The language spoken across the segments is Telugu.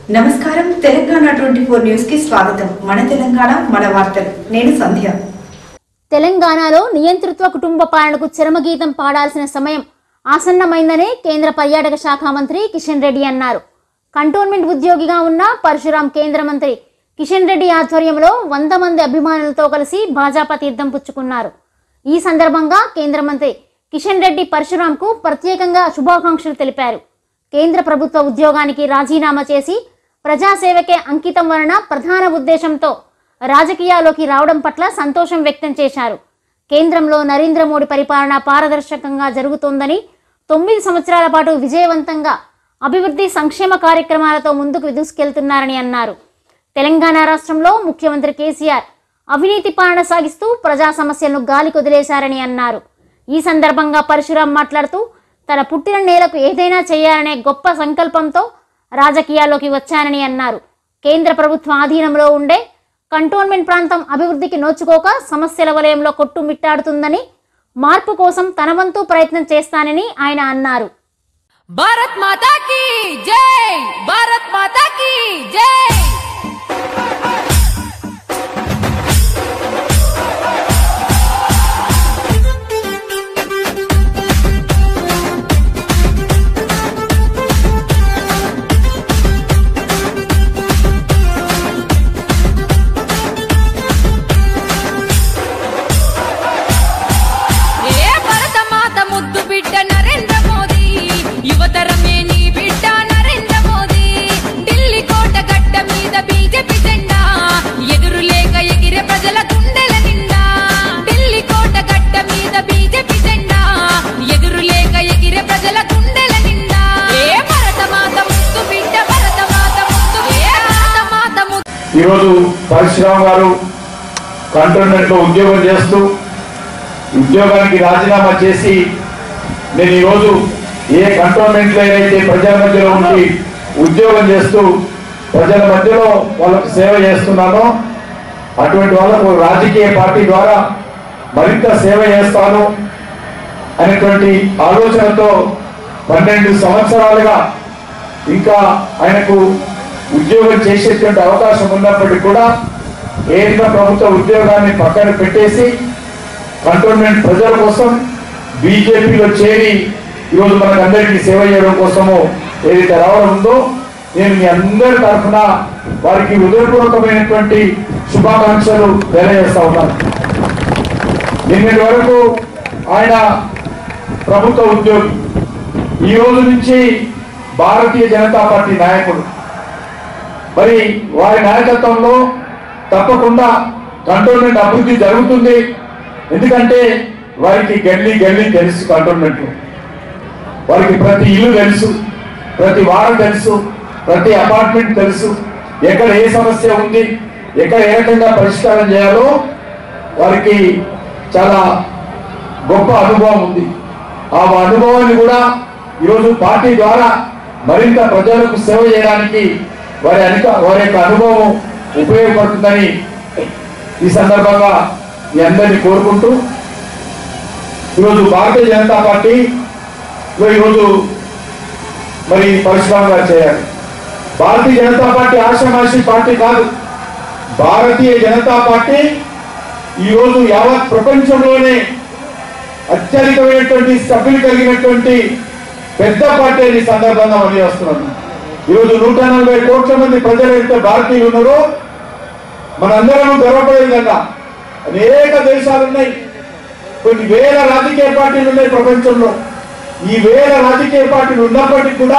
నమస్కారం తెలంగాణ ట్వంటీ ఫోర్ న్యూస్ కి స్వాగతం మన తెలంగాణ మన వార్తలు నేను సంధ్య తెలంగాణలో నియంతృత్వ కుటుంబ పాలనకు చరమగీతం పాడాల్సిన సమయం ఆసన్నమైందని కేంద్ర పర్యాటక శాఖ మంత్రి కిషన్ రెడ్డి అన్నారు కంటోన్మెంట్ ఉద్యోగిగా ఉన్న పరశురాం కేంద్ర మంత్రి కిషన్ రెడ్డి ఆధ్వర్యంలో వంద మంది అభిమానులతో కలిసి భాజపా తీర్థం పుచ్చుకున్నారు ఈ సందర్భంగా కేంద్ర మంత్రి కిషన్ రెడ్డి పరశురాంకు ప్రత్యేకంగా శుభాకాంక్షలు తెలిపారు కేంద్ర ప్రభుత్వ ఉద్యోగానికి రాజీనామా చేసి ప్రజాసేవకే అంకితం వలన ప్రధాన ఉద్దేశంతో రాజకీయాల్లోకి రావడం పట్ల సంతోషం వ్యక్తం చేశారు కేంద్రంలో నరేంద్ర మోడీ పరిపాలన పారదర్శకంగా జరుగుతోందని తొమ్మిది సంవత్సరాల పాటు విజయవంతంగా అభివృద్ధి సంక్షేమ కార్యక్రమాలతో ముందుకు దూసుకెళ్తున్నారని అన్నారు తెలంగాణ రాష్ట్రంలో ముఖ్యమంత్రి కేసీఆర్ అవినీతి పాలన సాగిస్తూ ప్రజా సమస్యలను గాలి కొదిలేశారని అన్నారు ఈ సందర్భంగా పరశురాం మాట్లాడుతూ తన పుట్టిన నేలకు ఏదైనా చేయాలనే గొప్ప సంకల్పంతో రాజకీయాల్లోకి వచ్చానని అన్నారు కేంద్ర ప్రభుత్వ ఆధీనంలో ఉండే కంటోన్మెంట్ ప్రాంతం అభివృద్ధికి నోచుకోక సమస్యల వలయంలో కొట్టుమిట్టాడుతుందని మార్పు కోసం తన వంతు ప్రయత్నం చేస్తానని ఆయన అన్నారు భారత్ మాతా की जय भारत माता की जय ఏ భరత మాత ముద్దు బిడ్డ నరేంద్ర మోదీ యువతరమే నీ బిడ్డ నరేంద్ర మోదీ ఢిల్లీ కోట గడ్డ మీద బీజేపీ జెండా ఎదురు లేక ఎగిరే ప్రజల గుండెల నిండా ఢిల్లీ కోట గడ్డ మీద బీజేపీ జెండా ఎదురు లేక ఎగిరే ప్రజల గుండెల నిండా ఏ భరత మాత ముద్దు బిడ్డ భరత మాత ముద్దు బిడ్డ భరత మాత ముద్దు ఈరోజు పరశురామ్ గారు కంటోన్మెంట్ లో ఉద్యోగం చేస్తూ ఉద్యోగానికి రాజీనామా చేసి నేను ఈరోజు ఏ కంటోన్మెంట్ లో ఏదైతే ప్రజల మధ్యలో ఉండి ఉద్యోగం చేస్తూ ప్రజల మధ్యలో వాళ్ళకు సేవ చేస్తున్నానో అటువంటి వాళ్ళకు రాజకీయ పార్టీ ద్వారా మరింత సేవ చేస్తాను అనేటువంటి ఆలోచనతో పన్నెండు సంవత్సరాలుగా ఇంకా ఆయనకు ఉద్యోగం చేసేటువంటి అవకాశం ఉన్నప్పటికీ కూడా కేంద్ర ప్రభుత్వ ఉద్యోగాన్ని పక్కన పెట్టేసి కంటోన్మెంట్ ప్రజల కోసం బీజేపీలో చేరి ఈరోజు మనకు అందరికీ సేవ చేయడం కోసము ఏదైతే రావడం ఉందో నేను మీ అందరి తరఫున వారికి హృదయపూర్వకమైనటువంటి శుభాకాంక్షలు తెలియజేస్తా ఉన్నాను నిన్నటి వరకు ఆయన ప్రభుత్వ ఉద్యోగి ఈ రోజు నుంచి భారతీయ జనతా పార్టీ నాయకుడు మరి వారి నాయకత్వంలో తప్పకుండా కంటోన్మెంట్ అభివృద్ధి జరుగుతుంది ఎందుకంటే వారికి గల్లీ గల్లీ తెలుసు కంటోన్మెంట్ వారికి ప్రతి ఇల్లు తెలుసు ప్రతి వారం తెలుసు ప్రతి అపార్ట్మెంట్ తెలుసు ఎక్కడ ఏ సమస్య ఉంది ఎక్కడ ఏ రకంగా పరిష్కారం చేయాలో వారికి చాలా గొప్ప అనుభవం ఉంది ఆ అనుభవాన్ని కూడా ఈరోజు పార్టీ ద్వారా మరింత ప్రజలకు సేవ చేయడానికి వారి అనుక వారి యొక్క అనుభవం ఉపయోగపడుతుందని ఈ సందర్భంగా మీ అందరినీ కోరుకుంటూ ఈరోజు భారతీయ జనతా పార్టీ లో ఈరోజు మరి పరిశ్రమ గారు చేయాలి భారతీయ జనతా పార్టీ ఆశామాషి పార్టీ కాదు భారతీయ జనతా పార్టీ ఈరోజు యావత్ ప్రపంచంలోనే అత్యధికమైనటువంటి సభ్యులు కలిగినటువంటి పెద్ద పార్టీ అని ఈ సందర్భంగా మనం చేస్తున్నాను ఈరోజు నూట నలభై కోట్ల మంది ప్రజలు అయితే భారతీయులు ఉన్నారో మనందరం గర్వపడే విధంగా అనేక దేశాలు ఉన్నాయి కొన్ని వేల రాజకీయ పార్టీలు ఉన్నాయి ప్రపంచంలో ఈ వేల రాజకీయ పార్టీలు ఉన్నప్పటికీ కూడా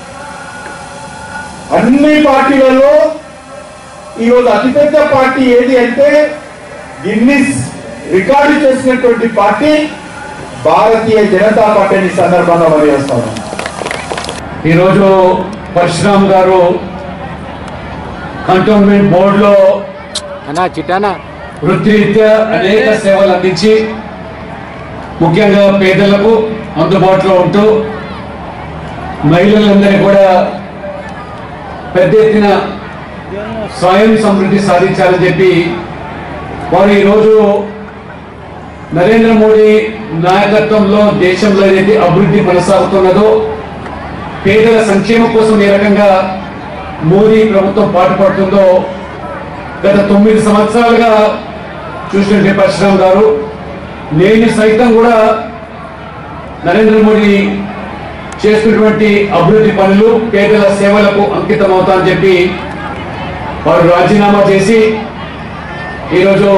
అన్ని పార్టీలలో ఈరోజు అతిపెద్ద పార్టీ ఏది అంటే గిన్నిస్ రికార్డు చేసినటువంటి పార్టీ భారతీయ జనతా పార్టీ అని ఈ సందర్భంగా మనం చేస్తాను ఈరోజు పరశురామ్ గారు కంటోన్మెంట్ బోర్డులో అన్నా చిట్టానా వృత్తిరీత్యా అనేక సేవలు అందించి ముఖ్యంగా పేదలకు అందుబాటులో ఉంటూ మహిళలందరినీ కూడా పెద్ద ఎత్తున స్వయం సమృద్ధి సాధించాలని చెప్పి వారు ఈరోజు నరేంద్ర మోడీ నాయకత్వంలో దేశంలో ఏదైతే అభివృద్ధి కొనసాగుతున్నదో పేదల సంక్షేమం కోసం ఏ రకంగా మోదీ ప్రభుత్వం పాటుపడుతుందో గత తొమ్మిది సంవత్సరాలుగా చూసినట్టు పరశురామ్ గారు నేను సైతం కూడా నరేంద్ర మోడీ చేస్తున్నటువంటి అభివృద్ధి పనులు పేదల సేవలకు అంకితం అవుతా అని చెప్పి వారు రాజీనామా చేసి ఈరోజు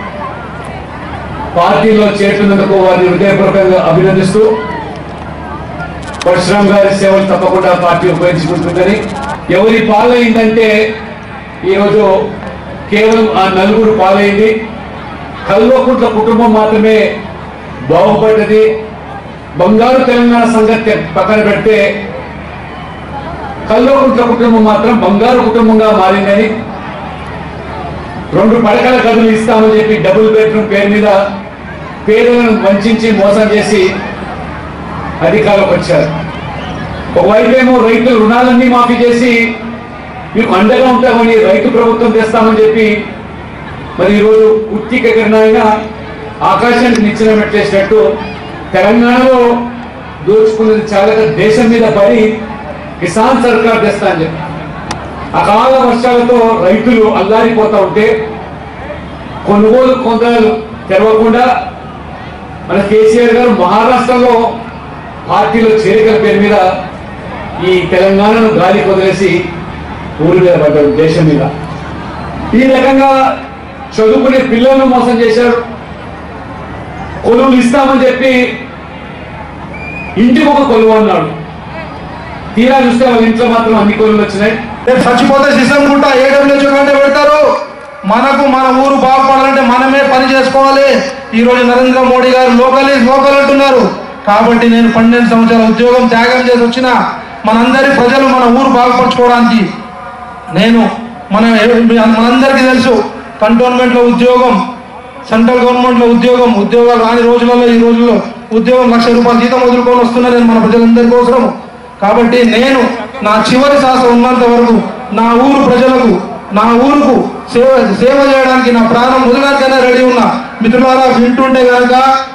పార్టీలో చేరుతున్నందుకు వారిని హృదయపూర్వకంగా అభినందిస్తూ పరశురామ్ గారి సేవలు తప్పకుండా పార్టీ ఉపయోగించుకుంటుందని ఎవరి పాలైందంటే ఈరోజు కేవలం ఆ నలుగురు పాలైంది కల్వకుంట్ల కుటుంబం మాత్రమే బాగుపడ్డది బంగారు తెలంగాణ సంగతి పక్కన పెడితే కల్వకుంట్ల కుటుంబం మాత్రం బంగారు కుటుంబంగా మారిందని రెండు పడకల గదులు ఇస్తామని చెప్పి డబుల్ బెడ్రూమ్ పేరు మీద పేదలను వంచి మోసం చేసి అధికారంలోకి వచ్చారు ఒకవైపు ఏమో రైతుల రుణాలన్నీ మాఫీ చేసి మీకు అండగా ఉంటామని రైతు ప్రభుత్వం తెస్తామని చెప్పి మరి ఈరోజు ఉత్తికరణ ఆకాశానికి నిచ్చెన పెట్టేసినట్టు తెలంగాణలో దోచుకున్నది చాలా దేశం మీద పడి కిసాన్ సర్కార్ తెస్తా అని చెప్పి అకాల వర్షాలతో రైతులు అల్లారిపోతా ఉంటే కొనుగోలు కేంద్రాలు తెరవకుండా మన కేసీఆర్ గారు మహారాష్ట్రలో పార్టీలో చేరికల పేరు మీద ఈ తెలంగాణను గాలి వదిలేసి ఊరి మీద పడ్డాడు దేశం మీద ఈ రకంగా చదువుకునే పిల్లలను మోసం చేశారు కొలువులు ఇస్తామని చెప్పి ఇంటికి ఒక కొలువు అన్నాడు తీరా చూస్తే వాళ్ళ ఇంట్లో మాత్రం అన్ని కొలువులు వచ్చినాయి రేపు చచ్చిపోతే సిస్టమ్ గుంటా ఏడబ్ల్యూహెచ్ కంటే పెడతారు మనకు మన ఊరు బాగుపడాలంటే మనమే పని చేసుకోవాలి ఈ రోజు నరేంద్ర మోడీ గారు లోకల్ ఈజ్ లోకల్ అంటున్నారు కాబట్టి నేను పన్నెండు సంవత్సరాల ఉద్యోగం త్యాగం చేసి వచ్చిన మనందరి ప్రజలు మన ఊరు బాగుపరచుకోవడానికి నేను మన మనందరికీ తెలుసు కంటోన్మెంట్ లో ఉద్యోగం సెంట్రల్ గవర్నమెంట్ లో ఉద్యోగం ఉద్యోగాలు రాని రోజులలో ఈ రోజుల్లో ఉద్యోగం లక్ష రూపాయల జీతం వదులుకొని వస్తున్నా నేను మన ప్రజలందరి కోసం కాబట్టి నేను నా చివరి శ్వాస ఉన్నంత వరకు నా ఊరు ప్రజలకు నా ఊరుకు సేవ సేవ చేయడానికి నా ప్రాణం వదలడానికైనా రెడీ ఉన్నా మిత్రులారా వింటుంటే కనుక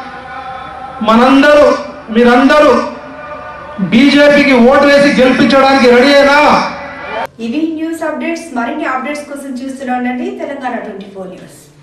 మనందరూ మీరందరూ బీజేపీకి ఓటు వేసి గెలిపించడానికి రెడీ అయినా ఇవి న్యూస్ అప్డేట్స్ మరిన్ని అప్డేట్స్ కోసం చూస్తూనే ఉండండి తెలంగాణ ట్వంటీ ఫోర్ న్యూస్